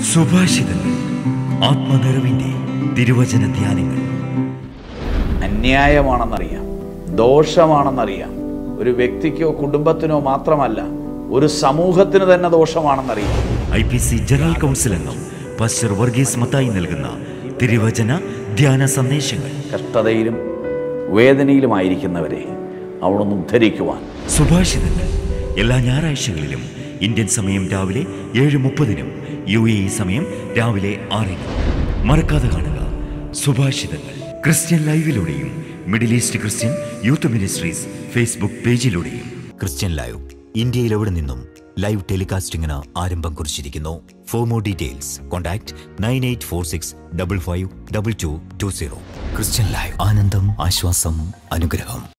സുഭാഷിതങ്ങൾ ആത്മനിറവിന്റെ തിരുവചന ധ്യാനങ്ങൾ അന്യായമാണെന്നറിയാം ദോഷമാണെന്നറിയാം ഒരു വ്യക്തിക്കോ കുടുംബത്തിനോ മാത്രമല്ല ഒരു സമൂഹത്തിന് തന്നെ ദോഷമാണെന്നറിയാം I P C general council അംഗം പാസ്റ്റർ വർഗീസ് മത്തായി നൽകുന്ന തിരുവചന ധ്യാന സന്ദേശങ്ങൾ കഷ്ടതയിലും വേദനയിലുമായിരിക്കുന്നവരെ അവിടുന്ന് ഉദ്ധരിക്കുവാൻ സുഭാഷിതങ്ങൾ എല്ലാ ഞായറാഴ്ചകളിലും ഇന്ത്യൻ സമയം രാവിലെ ഏഴ് മുപ്പതിനും യു എ ഇ സമയം രാവിലെ ആറിനും മറക്കാതെ കാണുക സുഭാഷിതങ്ങൾ ക്രിസ്ത്യൻ ലൈവിലൂടെയും Middle East Christian youth ministries Facebook പേജിലൂടെയും ക്രിസ്ത്യൻ ലൈവ് ഇന്ത്യയിൽ എവിടെ നിന്നും ലൈവ് ടെലികാസ്റ്റിംഗിന് ആരംഭം കുറിച്ചിരിക്കുന്നു for more details contact nine eight four six double five double two two zero Christian live ആനന്ദം ആശ്വാസം അനുഗ്രഹം